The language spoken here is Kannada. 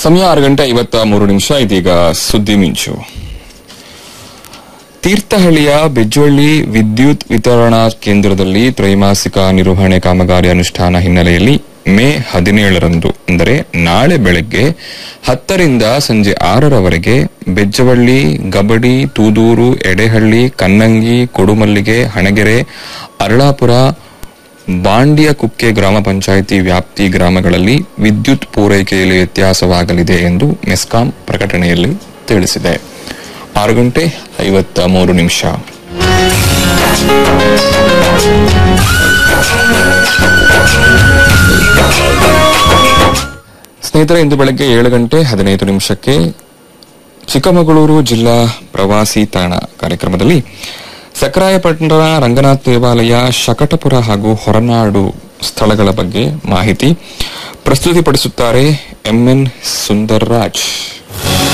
ಸಮಯ ಆರು ಗಂಟೆ ಐವತ್ತ ಮೂರು ನಿಮಿಷ ಇದೀಗ ಸುದ್ದಿ ಮಿಂಚು ತೀರ್ಥಹಳ್ಳಿಯ ಬೆಜ್ಜೊಳ್ಳಿ ವಿದ್ಯುತ್ ವಿತರಣಾ ಕೇಂದ್ರದಲ್ಲಿ ತ್ರೈಮಾಸಿಕ ನಿರ್ವಹಣೆ ಕಾಮಗಾರಿ ಅನುಷ್ಠಾನ ಹಿನ್ನೆಲೆಯಲ್ಲಿ ಮೇ ಹದಿನೇಳರಂದು ಅಂದರೆ ನಾಳೆ ಬೆಳಗ್ಗೆ ಹತ್ತರಿಂದ ಸಂಜೆ ಆರರವರೆಗೆ ಬೆಜ್ಜವಳ್ಳಿ ಗಬಡಿ ತೂದೂರು ಎಡೆಹಳ್ಳಿ ಕನ್ನಂಗಿ ಕೊಡುಮಲ್ಲಿಗೆ ಹಣಗೆರೆ ಅರಳಾಪುರ ಬಾಂಡ್ಯ ಕುಕ್ಕೆ ಗ್ರಾಮ ಪಂಚಾಯಿತಿ ವ್ಯಾಪ್ತಿ ಗ್ರಾಮಗಳಲ್ಲಿ ವಿದ್ಯುತ್ ಪೂರೈಕೆಯಲ್ಲಿ ವ್ಯತ್ಯಾಸವಾಗಲಿದೆ ಎಂದು ಮೆಸ್ಕಾಂ ಪ್ರಕಟಣೆಯಲ್ಲಿ ತಿಳಿಸಿದೆ ಆರು ಗಂಟೆ ಐವತ್ತ ಮೂರು ನಿಮಿಷ ಸ್ನೇಹಿತರೆ ಇಂದು ಬೆಳಗ್ಗೆ ಏಳು ಗಂಟೆ ಹದಿನೈದು ನಿಮಿಷಕ್ಕೆ ಚಿಕ್ಕಮಗಳೂರು ಜಿಲ್ಲಾ ಪ್ರವಾಸಿ ತಾಣ ಕಾರ್ಯಕ್ರಮದಲ್ಲಿ ಸಕ್ರಾಯಪಟ್ಟಣ ರಂಗನಾಥ್ ದೇವಾಲಯ ಶಕಟಪುರ ಹಾಗೂ ಹೊರನಾಡು ಸ್ಥಳಗಳ ಬಗ್ಗೆ ಮಾಹಿತಿ ಪ್ರಸ್ತುತಿಪಡಿಸುತ್ತಾರೆ ಎಂಎನ್ ಸುಂದರ್ರಾಜ್